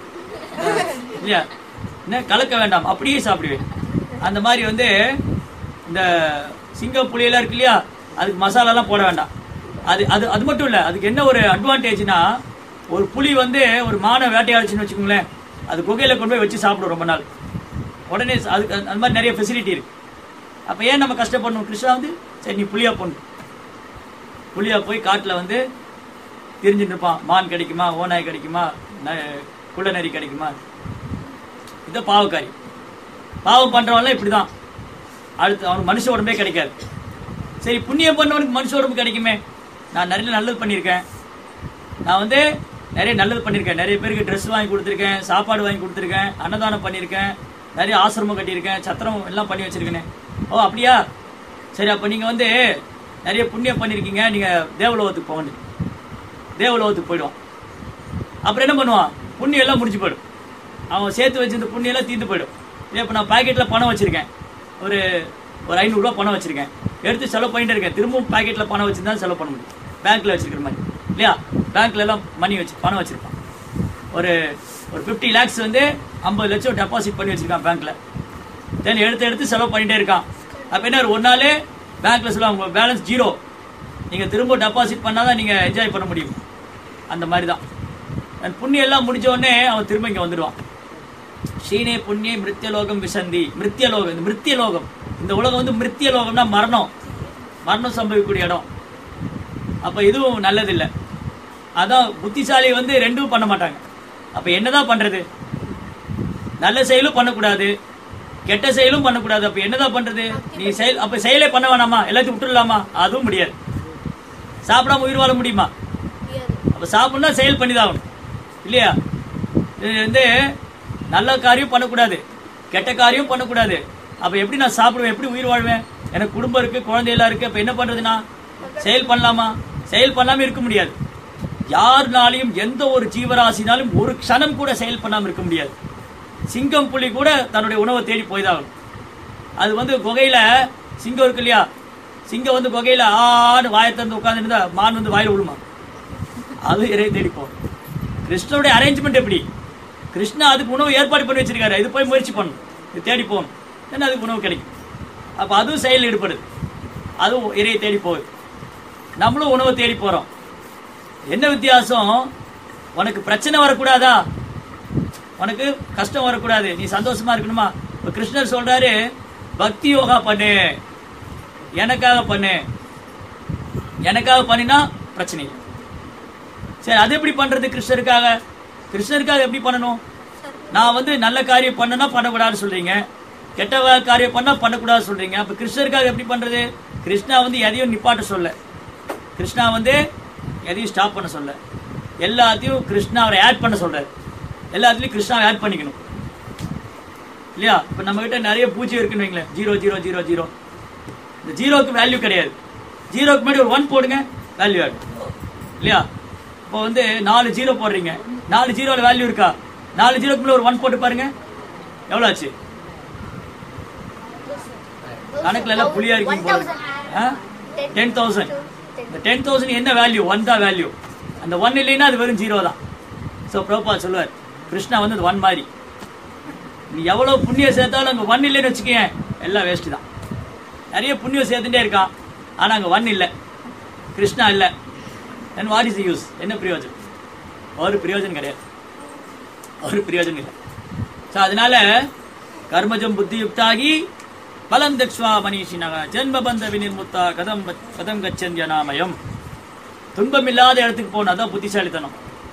இல்லையா என்ன கலக்க வேண்டாம் அப்படியே சாப்பிடுவேன் அந்த மாதிரி வந்து இந்த சிங்கம் புலியெல்லாம் இருக்கு இல்லையா அதுக்கு மசாலாலாம் போட வேண்டாம் அது அது அது மட்டும் இல்லை அதுக்கு என்ன ஒரு அட்வான்டேஜ்னா ஒரு புலி வந்து ஒரு மானை வேட்டையாடுச்சுன்னு வச்சுக்கோங்களேன் அது குகையில கொண்டு போய் வச்சு சாப்பிடும் ரொம்ப நாள் உடனே அதுக்கு அந்த- அந்த மாதிரி நிறைய ஃபெசிலிட்டி இருக்கு அப்ப ஏன் நம்ம கஷ்டப்படணும் கிருஷ்ணா வந்து சரி நீ புலியா பொண்ணு புலியா போய் காட்டுல வந்து தெரிஞ்சுட்டு இருப்பான் மான் கிடைக்குமா ஓநாய் கிடைக்குமா ந- குள்ளநரி கிடைக்குமா இது பாவக்காரி பாவம் பண்றவன்லாம் இப்படிதான் அடுத்து அவனுக்கு மனுஷ உடம்பே கிடைக்காது சரி புண்ணியம் பண்ணவனுக்கு மனுஷ உடம்பு கிடைக்குமே நான் நிறைய நல்லது பண்ணியிருக்கேன் நான் வந்து நிறைய நல்லது பண்ணியிருக்கேன் நிறைய பேருக்கு ட்ரெஸ் வாங்கி கொடுத்துருக்கேன் சாப்பாடு வாங்கி கொடுத்துருக்கேன் அன்னதானம் பண்ணியிருக்கேன் நிறைய ஆசிரமம் கட்டியிருக்கேன் சத்திரம் எல்லாம் பண்ணி வச்சிருக்கேனே ஓ அப்படியா சரி அப்போ நீங்கள் வந்து நிறைய புண்ணியம் பண்ணியிருக்கீங்க நீங்கள் தேவலோகத்துக்கு போக வேண்டியது தேவலோகத்துக்கு போயிடுவான் அப்புறம் என்ன பண்ணுவான் புண்ணியம் எல்லாம் முடிஞ்சு போயிடும் அவன் சேர்த்து வச்சிருந்த புண்ணியம் எல்லாம் தீர்ந்து போயிடும் இதே இப்போ நான் பாக்கெட்டில் பணம் வச்சிருக்கேன் ஒரு ஒரு ஐநூறுரூவா பணம் வச்சிருக்கேன் எடுத்து செலவு பண்ணிட்டு இருக்கேன் திரும்பவும் பாக்கெட்டில் பணம் வச்சிருந்தா செலவு பண்ண முடியும் பேங்க்ல வச்சிருக்கிற மாதிரி இல்லையா பேங்க்ல எல்லாம் மணி வச்சு பணம் வச்சிருப்பான் ஒரு ஒரு ஃபிஃப்டி லேக்ஸ் வந்து ஐம்பது லட்சம் டெபாசிட் பண்ணி வச்சிருக்கான் பேங்க்ல தென் எடுத்து எடுத்து செலவு பண்ணிட்டே இருக்கான் அப்ப என்ன ஒரு நாளே பேங்க்ல சொல்லுவாங்க உங்க பேலன்ஸ் ஜீரோ நீங்க திரும்ப டெபாசிட் பண்ணாதான் நீங்க என்ஜாய் பண்ண முடியும் அந்த மாதிரி தான் அந்த புண்ணியம் எல்லாம் முடிஞ்ச உடனே அவன் திரும்ப இங்க வந்துடுவான் ஷீனே புண்ணிய மிருத்தியலோகம் விசந்தி மிருத்தியலோகம் இந்த மிருத்தியலோகம் இந்த உலகம் வந்து மிருத்தியலோகம்னா மரணம் மரணம் சம்பவிக்கக்கூடிய இடம் அப்ப இதுவும் நல்லதில்லை அதான் புத்திசாலி வந்து ரெண்டும் பண்ண மாட்டாங்க அப்ப என்னதான் பண்றது நல்ல செயலும் பண்ணக்கூடாது கெட்ட செயலும் பண்ணக்கூடாது அப்ப என்னதான் பண்றது நீ செயல் அப்ப செயலே பண்ண வேணாமா எல்லாத்தையும் விட்டுடலாமா அதுவும் முடியாது சாப்பிடாம உயிர் வாழ முடியுமா
முடியாது
அப்ப சாப்பிடணும்னா செயல் பண்ணி தான் ஆகணும் இல்லையா இது வந்து நல்ல காரியம் பண்ணக்கூடாது கெட்ட காரியம் பண்ணக்கூடாது அப்ப எப்படி நான் சாப்பிடுவேன் எப்படி உயிர் வாழ்வேன் எனக்கு குடும்பம் இருக்கு குழந்தையெல்லாம் இருக்கு அப்ப என்ன பண்றதுனா செயல் பண்ணலாமா செயல் பண்ணாம இருக்க முடியாது யாருனாலையும் எந்த ஒரு ஜீவராசினாலும் ஒரு க்ஷணம் கூட செயல் பண்ணாம இருக்க முடியாது சிங்கம் புலி கூட தன்னுடைய உணவை தேடி போய்தான் அது வந்து குகையில சிங்கம் இருக்கு இல்லையா சிங்கம் வந்து குகையில ஆடு வாயை திறந்து உட்காந்துருந்தா மான் வந்து வாயில விழுமா அது இறை தேடி போகும் கிருஷ்ணனுடைய அரேஞ்ச்மெண்ட் எப்படி கிருஷ்ணா அதுக்கு உணவு ஏற்பாடு பண்ணி வச்சிருக்காரு இது போய் முயற்சி பண்ணணும் இது தேடி போகணும் என்ன அதுக்கு உணவு கிடைக்கும் அப்ப அதுவும் செயல் ஈடுபடுது அதுவும் இறையை தேடி போகுது நம்மளும் உணவை தேடி போறோம் என்ன வித்தியாசம் உனக்கு பிரச்சனை வரக்கூடாதா உனக்கு கஷ்டம் வரக்கூடாது நீ சந்தோஷமா இருக்கணுமா இப்ப கிருஷ்ணர் சொல்றாரு பக்தி யோகா பண்ணு எனக்காக பண்ணு எனக்காக பண்ணினா பிரச்சனை இல்லை சரி அது எப்படி பண்றது கிருஷ்ணருக்காக கிருஷ்ணருக்காக எப்படி பண்ணணும் நான் வந்து நல்ல காரியம் பண்ணனா பண்ணக்கூடாதுன்னு சொல்றீங்க கெட்ட வ- காரியம் பண்ணா பண்ணக்கூடாது சொல்றீங்க அப்ப கிருஷ்ணருக்காக எப்படி பண்றது கிருஷ்ணா வந்து எதையும் நிப்பாட்ட சொல்ல கிருஷ்ணா வந்து எதையும் ஸ்டாப் பண்ண சொல்ல எல்லாத்தையும் கிருஷ்ணா அவரை ஆட் பண்ண சொல்றாரு எல்லாத்துலயும் கிருஷ்ணாவை ஆட் பண்ணிக்கணும் இல்லையா இப்ப நம்ம கிட்ட நிறைய பூஜ்ஜியம் இருக்குன்னு வைங்களேன் ஜீரோ ஜீரோ ஜீரோ ஜீரோ இந்த ஜீரோக்கு வேல்யூ கிடையாது ஜீரோக்கு முன்னாடி ஒரு ஒன் போடுங்க வேல்யூ ஆட் இல்லையா இப்போ வந்து நாலு ஜீரோ போடுறீங்க நாலு ஜீரோல வேல்யூ இருக்கா நாலு ஜீரோக்கு முன்னாடி ஒரு ஒன் போட்டு பாருங்க எவ்வளவு ஆச்சு கணக்குல எல்லாம் புளியா இருக்கீங்க போல டென் தௌசண்ட் இந்த டென் தௌசண்ட் என்ன வேல்யூ ஒன் தான் வேல்யூ அந்த ஒன் இல்லைன்னா அது வெறும் ஜீரோ தான் ஸோ பிரபா சொல்லுவார் கிருஷ்ணா வந்து அது ஒன் மாதிரி நீ எவ்வளவு புண்ணியம் சேர்த்தாலும் அங்க ஒன் இல்லைன்னு வச்சுக்கேன் எல்லாம் வேஸ்ட் தான் நிறைய புண்ணியம் சேர்த்துட்டே இருக்கான் ஆனா அங்க ஒன் இல்லை கிருஷ்ணா இல்லை தென் வாட் இஸ் யூஸ் என்ன பிரயோஜனம் ஒரு பிரயோஜனம் கிடையாது ஒரு பிரயோஜனம் இல்லை ஸோ அதனால கர்மஜம் புத்தி யுக்தாகி பலம் தக்ஷ்வா மனிஷினக ஜென்ம பந்த வினிர்முத்தா கதம் கதம் கச்சந்திய நாமயம் துன்பம் இல்லாத இடத்துக்கு போனா தான் புத்திசாலித்தனம்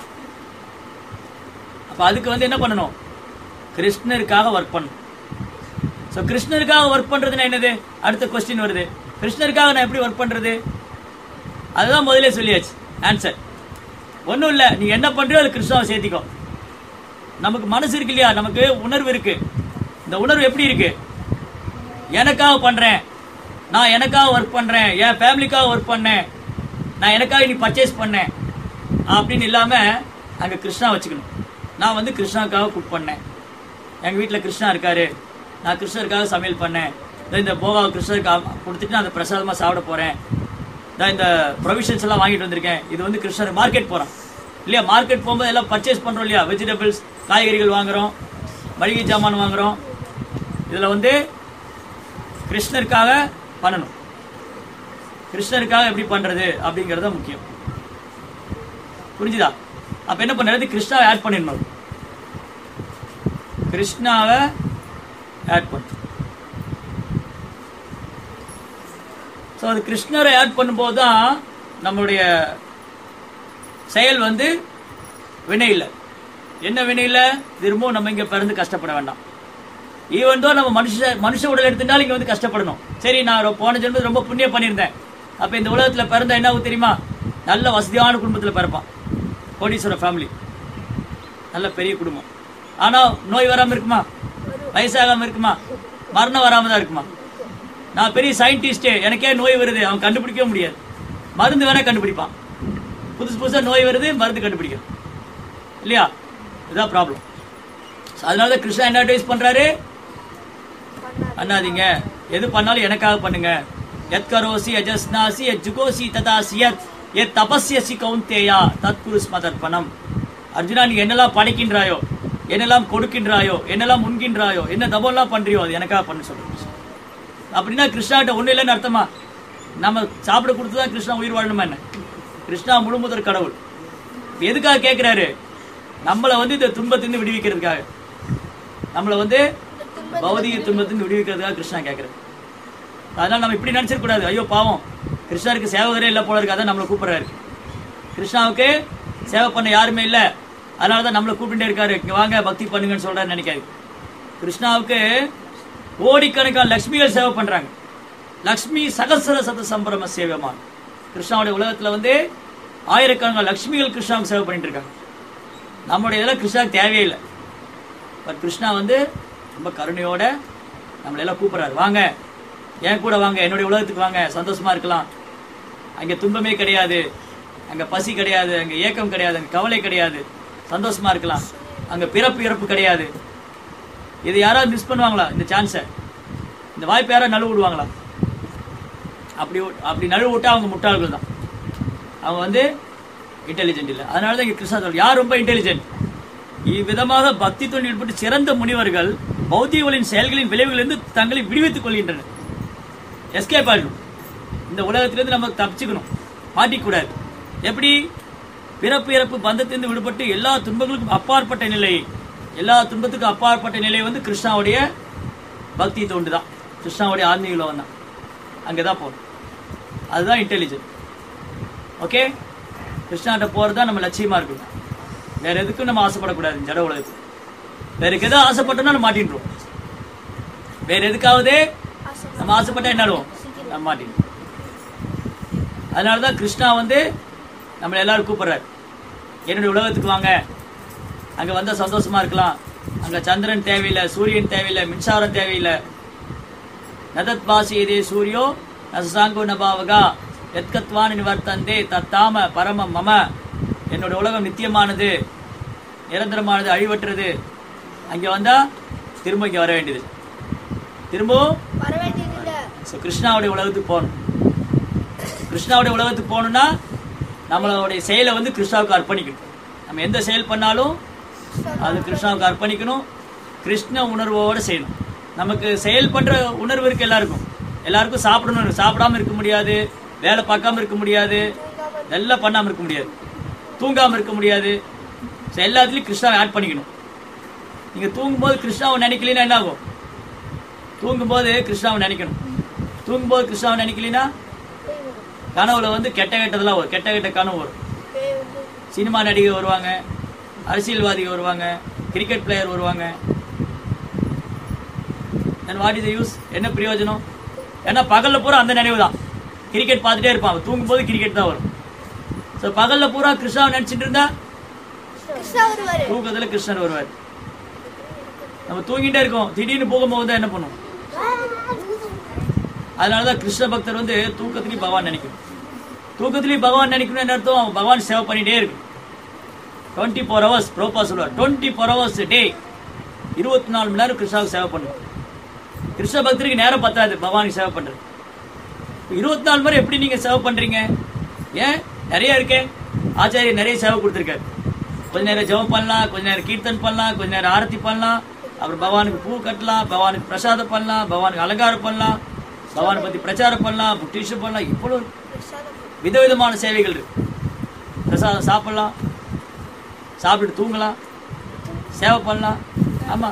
அப்ப அதுக்கு வந்து என்ன பண்ணணும் கிருஷ்ணருக்காக ஒர்க் பண்ணணும் ஸோ கிருஷ்ணருக்காக ஒர்க் பண்றதுன்னா என்னது அடுத்த கொஸ்டின் வருது கிருஷ்ணருக்காக நான் எப்படி ஒர்க் பண்றது அதுதான் முதல்ல சொல்லியாச்சு ஆன்சர் ஒன்றும் இல்லை நீ என்ன பண்றியோ அது கிருஷ்ணாவை சேர்த்திக்கோ நமக்கு மனசு இருக்கு இல்லையா நமக்கு உணர்வு இருக்கு இந்த உணர்வு எப்படி இருக்கு எனக்காக பண்றேன் நான் எனக்காக ஒர்க் பண்றேன் என் ஃபேமிலிக்காக ஒர்க் பண்ணேன் நான் எனக்காக நீ பர்ச்சேஸ் பண்ணேன் அப்படின்னு இல்லாம அங்க கிருஷ்ணா வச்சுக்கணும் நான் வந்து கிருஷ்ணாவுக்காக குக் பண்ணேன் எங்க வீட்ல கிருஷ்ணா இருக்காரு நான் கிருஷ்ணருக்காக சமையல் பண்ணேன் இதோ இந்த போகா கிருஷ்ணருக்கு கொடுத்துட்டு நான் அதை பிரசாதமா சாப்பிட போறேன் நான் இந்த ப்ரொவிஷன்ஸ் எல்லாம் வாங்கிட்டு வந்திருக்கேன் இது வந்து கிருஷ்ணர் மார்க்கெட் போறோம் இல்லையா மார்க்கெட் போகும்போது எல்லாம் பர்ச்சேஸ் பண்றோம் இல்லையா வெஜிடபிள்ஸ் காய்கறிகள் வாங்குறோம் மளிகை சாமான் வாங்குறோம் இதுல வந்து கிருஷ்ணருக்காக பண்ணணும் கிருஷ்ணருக்காக எப்படி பண்றது அப்படிங்கறது தான் முக்கியம் புரிஞ்சுதா அப்ப என்ன பண்றது கிருஷ்ணாவை ஆட் பண்ணிடணும் கிருஷ்ணாவை ஆட் பண்ணு ஸோ அது கிருஷ்ணரை ஆட் பண்ணும்போது தான் நம்மளுடைய செயல் வந்து வினை இல்லை என்ன வினை இல்லை திரும்பவும் நம்ம இங்க பிறந்து கஷ்டப்பட வேண்டாம் ஈவன் தோ நம்ம மனுஷ மனுஷ உடல் எடுத்துட்டாலும் இங்க வந்து கஷ்டப்படணும் சரி நான் ரொ- போன ஜென்மத்தில் ரொம்ப புண்ணியம் பண்ணியிருந்தேன் அப்ப இந்த உலகத்துல பிறந்தா என்ன ஆகும் தெரியுமா நல்ல வசதியான குடும்பத்துல பிறப்பான் கோடீஸ்வர ஃபேமிலி நல்ல பெரிய குடும்பம் ஆனா நோய் வராம இருக்குமா வயசாகாம இருக்குமா மரணம் வராம தான் இருக்குமா நான் பெரிய சயின்டிஸ்டே எனக்கே நோய் வருது அவன் கண்டுபிடிக்கவே முடியாது மருந்து வேணா கண்டுபிடிப்பான் புதுசு புதுசா நோய் வருது மருந்து கண்டுபிடிக்கிறான் இல்லையா இதுதான் ப்ராப்ளம் அதனால தான் கிருஷ்ணா என்ன அட்வைஸ் பண்றாரு பண்ணாதீங்க எது பண்ணாலும் எனக்காக பண்ணுங்க எத் கரோசி அஜஸ்னாசி எத் ஜுகோசி ததாசி யத் எத் தபஸ்யசி கௌந்தேயா தத்குரு ஸ்மதர்ப்பணம் அர்ஜுனா நீ என்னெல்லாம் படைக்கின்றாயோ என்னெல்லாம் கொடுக்கின்றாயோ என்னெல்லாம் முன்கின்றாயோ என்ன தபம்லாம் பண்றியோ அது எனக்காக பண்ண சொல்றேன் அப்படின்னா கிருஷ்ணாட்ட ஒண்ணு இல்லைன்னு அர்த்தமா நம்ம சாப்பிட கொடுத்து தான் கிருஷ்ணா உயிர் வாழணுமா என்ன கிருஷ்ணா முழுமுதற் கடவுள் இப்ப எதுக்காக கேட்கிறாரு நம்மளை வந்து இந்த துன்பத்திலிருந்து விடுவிக்கிறதுக்காக நம்மளை வந்து பௌதிக துன்பத்திலிருந்து விடுவிக்கிறதுக்காக கிருஷ்ணா கேட்கிறாரு அதனால நம்ம இப்படி நினைச்சிட கூடாது ஐயோ பாவம் கிருஷ்ணருக்கு சேவகரே இல்லை போல இருக்கு அதான் நம்மளை கூப்பிடுறாரு கிருஷ்ணாவுக்கு சேவை பண்ண யாருமே இல்ல அதனால தான் நம்மளை கூப்பிட்டுட்டே இருக்காரு இங்க வாங்க பக்தி பண்ணுங்கன்னு சொல்றாரு நினைக்காது கிருஷ்ணாவுக்கு கோடிக்கணக்கான லக்ஷ்மிகள் சேவை பண்றாங்க லக்ஷ்மி சகசர சத சம்பிரம சேவமான் கிருஷ்ணாவுடைய உலகத்துல வந்து ஆயிரக்கணக்கான லக்ஷ்மிகள் கிருஷ்ணாவுக்கு சேவை பண்ணிட்டு இருக்காங்க நம்முடைய இதெல்லாம் கிருஷ்ணாவுக்கு தேவையே இல்லை பட் கிருஷ்ணா வந்து ரொம்ப கருணையோட நம்மளை எல்லாம் கூப்பிடுறாரு வாங்க என் கூட வாங்க என்னுடைய உலகத்துக்கு வாங்க சந்தோஷமா இருக்கலாம் அங்க துன்பமே கிடையாது அங்க பசி கிடையாது அங்க ஏக்கம் கிடையாது அங்க கவலை கிடையாது சந்தோஷமா இருக்கலாம் அங்க பிறப்பு இறப்பு கிடையாது இது யாராவது மிஸ் பண்ணுவாங்களா இந்த சான்ஸை இந்த வாய்ப்பை யாராவது நழுவு விடுவாங்களா அப்படி விட்- அப்படி நழுவு விட்டா அவங்க முட்டாள்கள் தான் அவங்க வந்து இன்டெலிஜென்ட் இல்லை அதனால தான் இங்க கிருஷ்ணா சொல்றார், யார் ரொம்ப இன்டெலிஜென்ட் இவ்விதமாக பக்தி தொண்டில் ஈடுபட்டு சிறந்த முனிவர்கள் பௌத்திகளின் செயல்களின் விளைவுகளிலிருந்து தங்களை விடுவித்துக் கொள்கின்றனர் எஸ்கேப் ஆகணும் இந்த உலகத்திலிருந்து நம்ம தப்பிச்சுக்கணும் மாட்டிக்கூடாது எப்படி பிறப்பு இறப்பு பந்தத்திலிருந்து விடுபட்டு எல்லா துன்பங்களுக்கும் அப்பாற்பட்ட நிலை எல்லா துன்பத்துக்கும் அப்பாற்பட்ட நிலை வந்து கிருஷ்ணாவுடைய பக்தி தொண்டு தான் கிருஷ்ணாவுடைய ஆன்மீக உலகம் தான் அங்கதான் போகணும் அதுதான் இன்டெலிஜென்ட் ஓகே கிருஷ்ணாட்ட போறது தான் நம்ம லட்சியமா இருக்கணும் வேற எதுக்கும் நம்ம ஆசைப்படக்கூடாது இந்த ஜட உலகத்துக்கு வேற எது ஆசைப்பட்டோம்னா நம்ம மாட்டின்றோம் வேற எதுக்காவது நம்ம ஆசைப்பட்டா என்ன ஆகும்? நம்ம மாட்டின்றோம் அதனால தான் கிருஷ்ணா வந்து நம்மளை எல்லாரும் கூப்பிடுறாரு என்னுடைய உலகத்துக்கு வாங்க அங்க வந்தா சந்தோஷமா இருக்கலாம் அங்க சந்திரன் தேவையில்லை சூரியன் தேவையில்லை மின்சாரம் தேவையில்லை நதத் பாசி இதே சூரியோ நசாங்கோ நபாவகா எத்கத்வான் நிவர்த்தந்தே தத்தாம பரம மம என்னோட உலகம் நித்தியமானது நிரந்தரமானது அழிவற்றது அங்கே வந்தா திரும்ப இங்க வர வேண்டியது திரும்பவும்
வர வேண்டியதில்லை
ஸோ கிருஷ்ணாவுடைய உலகத்துக்கு போகணும் கிருஷ்ணாவுடைய உலகத்துக்கு போகணும்னா நம்மளுடைய செயலை வந்து கிருஷ்ணாவுக்கு அர்ப்பணிக்கணும் நம்ம எந்த செயல் பண்ணாலும் அது கிருஷ்ணாவுக்கு அர்ப்பணிக்கணும் கிருஷ்ண உணர்வோட செய்யணும் நமக்கு செயல் பண்ற உணர்வு இருக்கு எல்லாருக்கும் எல்லாருக்கும் சாப்பிடணும் இருக்கு. சாப்பிடாம இருக்க முடியாது வேலை பார்க்காம இருக்க முடியாது இதெல்லாம் பண்ணாம இருக்க முடியாது தூங்காம இருக்க முடியாது ஸோ எல்லாத்துலயும் கிருஷ்ணாவை ஆட் பண்ணிக்கணும் நீங்க தூங்கும்போது கிருஷ்ணாவை நினைக்கலைன்னா என்ன ஆகும் தூங்கும்போது கிருஷ்ணாவை நினைக்கணும் தூங்கும்போது கிருஷ்ணாவை நினைக்கலைன்னா கனவுல வந்து கெட்ட கெட்டதெல்லாம் வரும் கெட்ட கெட்ட கனவு வரும்
பேய் வந்து
சினிமா நடிகை வருவாங்க அரசியல்வாதிகள் வருவாங்க கிரிக்கெட் பிளேயர் வருவாங்க தென் வாட் இஸ் யூஸ் என்ன பிரயோஜனம் ஏன்னா பகல்ல பூரா அந்த நினைவு தான் கிரிக்கெட் பார்த்துட்டே இருப்பான் அவன் தூங்கும்போது கிரிக்கெட் தான் வரும் ஸோ பகல்ல பூரா கிருஷ்ணாவை நினைச்சிட்டு இருந்தா
கிருஷ்ணா வருவாரு
தூக்கத்துல கிருஷ்ணர் வருவார் நம்ம தூங்கிட்டே இருக்கோம் திடீர்னு போகும்போது தான் என்ன பண்ணுவோம் அதனாலதான் கிருஷ்ண பக்தர் வந்து தூக்கத்திலையும் பகவான் நினைக்கணும் தூக்கத்திலையும் பகவான் நினைக்கணும் என்ன அர்த்தம் அவன் பகவான் சேவை பண்ணிட்டே இருக்கு டுவெண்ட்டி ஃபோர் ஹவர்ஸ் ப்ரோப்பா சொல்லுவார் டுவெண்ட்டி ஃபோர் ஹவர்ஸ் டே இருபத்தி நாலு மணி நேரம் கிருஷ்ணாவுக்கு சேவை பண்ணும் கிருஷ்ண பக்தருக்கு நேரம் பத்தாது பகவானுக்கு சேவை பண்றது இருபத்தி நாலு மணி எப்படி நீங்க சேவை பண்றீங்க ஏன் நிறைய இருக்கே ஆச்சாரியர் நிறைய சேவை கொடுத்துருக்காரு கொஞ்ச நேரம் ஜெபம் பண்ணலாம் கொஞ்ச நேரம் கீர்த்தன் பண்ணலாம் கொஞ்ச நேரம் ஆரத்தி பண்ணலாம் அப்புறம் பகவானுக்கு பூ கட்டலாம் பகவானுக்கு பிரசாதம் பண்ணலாம் பகவானுக்கு அலங்காரம் பண்ணலாம் பகவானை பத்தி பிரச்சாரம் பண்ணலாம் புட்டிஷம் பண்ணலாம் இவ்வளவு
பிரசாதம்
விதவிதமான சேவைகள் இருக்கு பிரசாதம் சாப்பிடலாம் சாப்பிட்டு தூங்கலாம் சேவை பண்ணலாம் ஆமா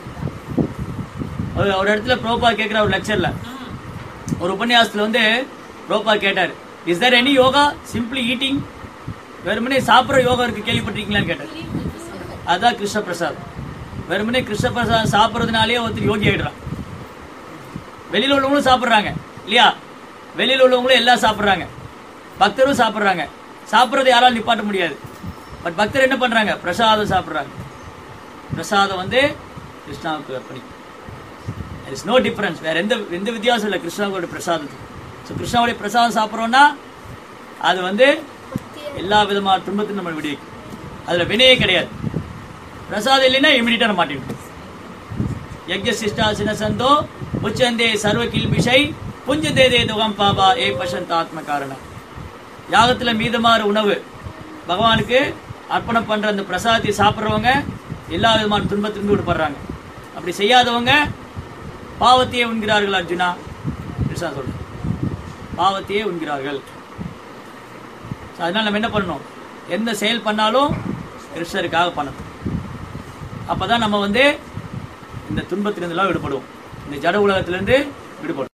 ஒரு ஒரு இடத்துல ப்ரோபா கேட்குற ஒரு லெக்சர்ல ஒரு உபன்யாசத்துல வந்து ப்ரோபா கேட்டார் is there any yoga simply eating வெறுமனே சாப்பிட்ற யோகா இருக்கு கேள்விப்பட்டிருக்கீங்களான்னு கேட்டார் அதான் கிருஷ்ண பிரசாத் வெறுமனே கிருஷ்ண பிரசாத் சாப்பிட்றதுனாலே ஒருத்தர் யோகி ஆயிடுறான் வெளியில உள்ளவங்களும் சாப்பிட்றாங்க இல்லையா வெளியில உள்ளவங்களும் எல்லாம் சாப்பிட்றாங்க பக்தரும் சாப்பிட்றாங்க சாப்பிட்றதை யாராலும் நிப்பாட்ட முடியாது பட் பக்தர் என்ன பண்றாங்க பிரசாதம் சாப்பிட்றாங்க பிரசாதம் வந்து கிருஷ்ணாவுக்கு அர்ப்பணி இஸ் நோ டிஃபரன்ஸ் வேற எந்த எந்த வித்தியாசம் இல்லை கிருஷ்ணாவோட பிரசாதத்துக்கு ஸோ கிருஷ்ணாவுடைய பிரசாதம் சாப்பிட்றோம்னா அது வந்து எல்லா விதமான துன்பத்தையும் நம்ம விடுவிக்கும் அதுல வினையே கிடையாது பிரசாதம் இல்லைன்னா இமிடியட்டா மாட்டிடும் யஜ்ய சிஷ்டாசின சந்தோ உச்சந்தே சர்வ கில்பிஷை புஞ்சதே தே துகம் பாபா ஏ பசந்த் ஆத்ம காரணம் யாகத்துல மீதமாற உணவு பகவானுக்கு அர்ப்பணம் பண்ற அந்த பிரசாதத்தை சாப்பிட்றவங்க எல்லா விதமான துன்பத்திலிருந்து விடுபடுறாங்க அப்படி செய்யாதவங்க பாவத்தையே உண்கிறார்கள் அர்ஜுனா கிருஷ்ணா சொல்ற பாவத்தையே உண்கிறார்கள் So, அதனால நம்ம என்ன பண்ணணும் எந்த செயல் பண்ணாலும் கிருஷ்ணருக்காக பண்ணணும் அப்பதான் நம்ம வந்து இந்த துன்பத்திலிருந்தெல்லாம் விடுபடுவோம் இந்த ஜட உலகத்திலிருந்து விடுபடும்